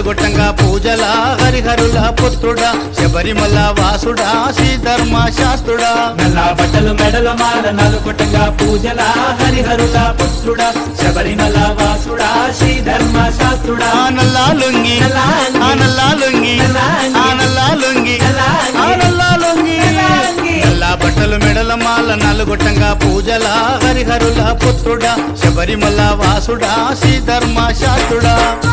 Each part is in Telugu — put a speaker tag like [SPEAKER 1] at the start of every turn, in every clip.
[SPEAKER 1] నలుగొట్టంగా పూజల హరిహరుల పుత్రుడా శబరిమల వాసుడా శ్రీధర్మ శాస్త్రుడా
[SPEAKER 2] నల్ల బట్టలు మెడల మాల నలుగుటంగా పూజల హరిహరుల పుత్రుడా శబరిమల వాసుడా శ్రీధర్మ శాస్త్రుడా
[SPEAKER 1] ఆ నల్లా లొంగి
[SPEAKER 2] నల్లా అంగి.
[SPEAKER 1] ఆ నల్లా లొంగి
[SPEAKER 2] నల్లా అంగి.
[SPEAKER 1] ఆ నల్లా లొంగి
[SPEAKER 2] నల్లా అంగి.
[SPEAKER 1] ఆ నల్లా లొంగి
[SPEAKER 2] నల్లా అంగి.
[SPEAKER 1] నల్లా బట్టలు మెడల మాల నలుగొట్టంగా పూజల హరిహరుల పుత్రుడా శబరిమల వాసుడా శ్రీధర్మ శాస్త్రుడా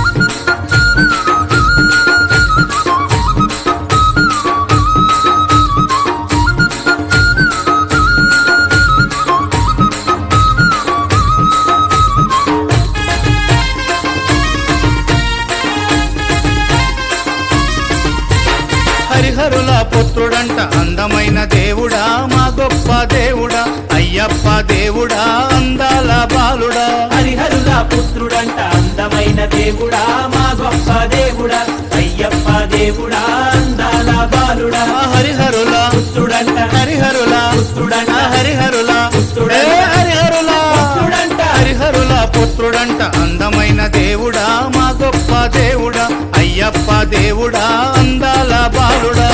[SPEAKER 1] హరిహరుల పుత్రుడంట అందమైన దేవుడా మా గొప్ప దేవుడా అయ్యప్ప దేవుడా అందాల బాలుడా
[SPEAKER 2] హరిహరుల పుత్రుడంట అందమైన దేవుడా మా గొప్ప దేవుడా అయ్యప్ప దేవుడా అందాల బాలుడా
[SPEAKER 1] ఆ హరిహరుల
[SPEAKER 2] పుత్రుడంట
[SPEAKER 1] హరిహరుల
[SPEAKER 2] పుత్రుడంట
[SPEAKER 1] ఆ హరిహరుల
[SPEAKER 2] పుత్రుడంట.
[SPEAKER 1] ఏ హరిహరుల
[SPEAKER 2] పుత్రుడంట.
[SPEAKER 1] హరిహరుల పుత్రుడంట అందమైన దేవుడా మా గొప్ప దేవుడా అయ్యప్ప దేవుడా అందాల బాలుడా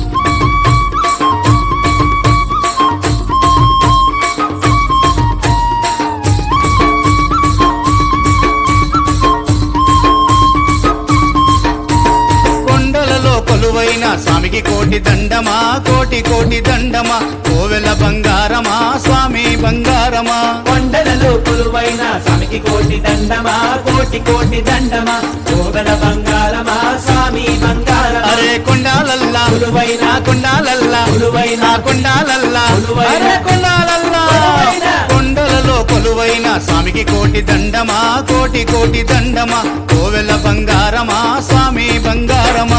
[SPEAKER 1] కొండలలో కొలువైన స్వామికి కోటి దండమా కోటి కోటి దండమా కోవెల బంగారమా స్వామి బంగారమా
[SPEAKER 2] కొండలలో కొలువైన స్వామికి కోటి దండమా కోటి కోటి దండమా కోగల బంగారమా స్వామి బంగారమా
[SPEAKER 1] అరే కొండాలల్లా
[SPEAKER 2] కొలువైన
[SPEAKER 1] ఆ కొండాలల్లా
[SPEAKER 2] కొలువైన
[SPEAKER 1] ఆ కొండాలల్లా
[SPEAKER 2] కొలువైన
[SPEAKER 1] అరే కొండాలల్లా
[SPEAKER 2] కొలువైన
[SPEAKER 1] కొండలలో కొలువైన స్వామికి కోటి దండమా కోటి కోటి దండమా కోవెల బంగారమా స్వామి బంగారమా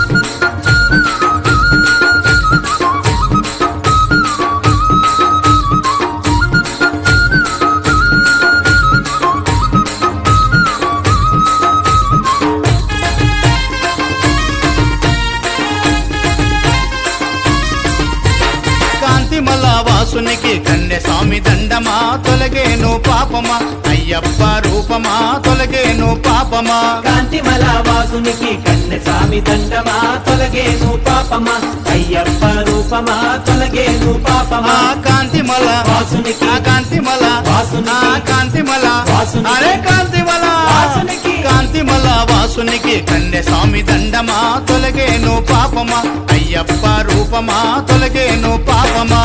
[SPEAKER 1] కాంతిమల వాసునికి కన్నె స్వామి దండమా తొలగేను పాపమా అయ్యప్ప రూపమా తొలగేను పాపమా
[SPEAKER 2] కాంతిమల వాసునికి కన్నె స్వామి దండమా తొలగేను పాపమా అయ్యప్ప రూపమా తొలగేను పాపమా
[SPEAKER 1] ఆ కాంతిమల
[SPEAKER 2] వాసునికి
[SPEAKER 1] ఆ కాంతిమల
[SPEAKER 2] వాసునికి
[SPEAKER 1] ఆ కాంతిమల
[SPEAKER 2] వాసునికి
[SPEAKER 1] అరే కాంతిమల
[SPEAKER 2] వాసునికి
[SPEAKER 1] కాంతిమల వాసునికి కన్నె స్వామి దండమా తొలగేను పాపమా అయ్యప్ప రూపమా తొలగేను పాపమా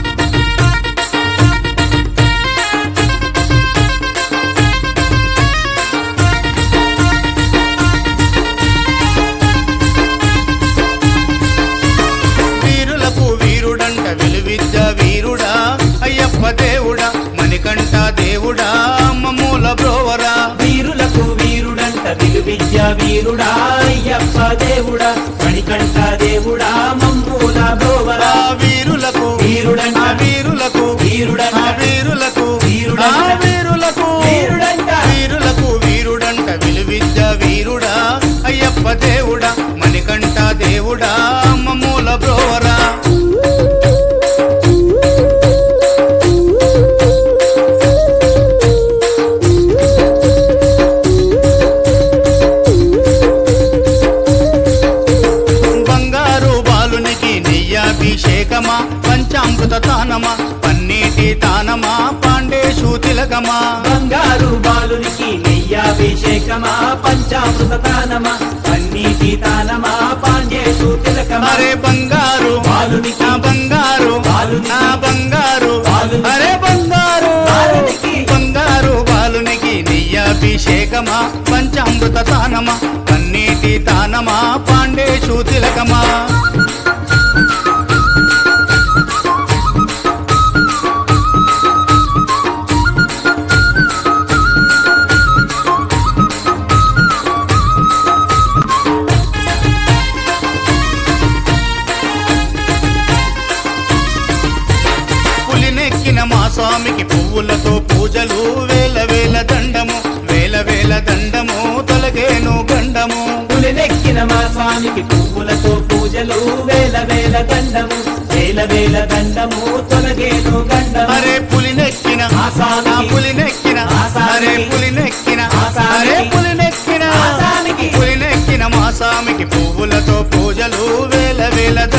[SPEAKER 1] వీరులకు వీరుడంట విలువిద్ద వీరుడా అయ్యప్ప దేవుడా మణికంఠ దేవుడా మమ్మూల బ్రోవరా
[SPEAKER 2] వీరులకు వీరుడంట విలువిద్య వీరుడా అయ్యప్ప దేవుడా మణికంఠ దేవుడా మమ్మూల బ్రోవరా
[SPEAKER 1] ఆ వీరులకు
[SPEAKER 2] వీరుడంట.
[SPEAKER 1] ఆ వీరులకు
[SPEAKER 2] వీరుడంట.
[SPEAKER 1] ఆ వీరులకు
[SPEAKER 2] వీరుడంట.
[SPEAKER 1] ఆ వీరులకు
[SPEAKER 2] వీరుడంట.
[SPEAKER 1] వీరులకు వీరుడంట విలువిద్ద వీరుడా అయ్యప్ప దేవుడా మణికంఠ దేవుడా మమ్మూల బ్రోవరా బంగారు బాలునికి నెయ్యాభిషేకమా పంచామృత తానమా పన్నీటి తానమా పాండేశు తిలకమా
[SPEAKER 2] బంగారు బాలునికి నెయ్యాభిషేకమా పంచామృత తానమా అన్నిటి తానమా పాండేశు తిలకమా
[SPEAKER 1] అరే బంగారు
[SPEAKER 2] బాలునికి
[SPEAKER 1] నా బంగారు
[SPEAKER 2] బాలునికి
[SPEAKER 1] నా బంగారు
[SPEAKER 2] బాలునికి
[SPEAKER 1] అరే బంగారు
[SPEAKER 2] బాలునికి
[SPEAKER 1] బంగారు బాలునికి నెయ్యాభిషేకమా పంచామృత తానమా పన్నీటి తానమా పాండేశు తిలకమా పులినెక్కిన మా స్వామికి పువ్వులతో పూజలు వేల వేల దండము వేల వేల దండము తొలగేను గండము
[SPEAKER 2] పులినెక్కిన మా స్వామికి పువ్వులతో పూజలు వేల వేల దండము వేల వేల దండము తొలగేను గండము
[SPEAKER 1] అరే పులినెక్కిన
[SPEAKER 2] ఆ స్వామికి.
[SPEAKER 1] ఆ పులినెక్కిన
[SPEAKER 2] ఆ స్వామికి.
[SPEAKER 1] అరే పులినెక్కిన
[SPEAKER 2] ఆ స్వామికి.
[SPEAKER 1] అరే పులినెక్కిన
[SPEAKER 2] ఆ స్వామికి.
[SPEAKER 1] పులినెక్కిన వేల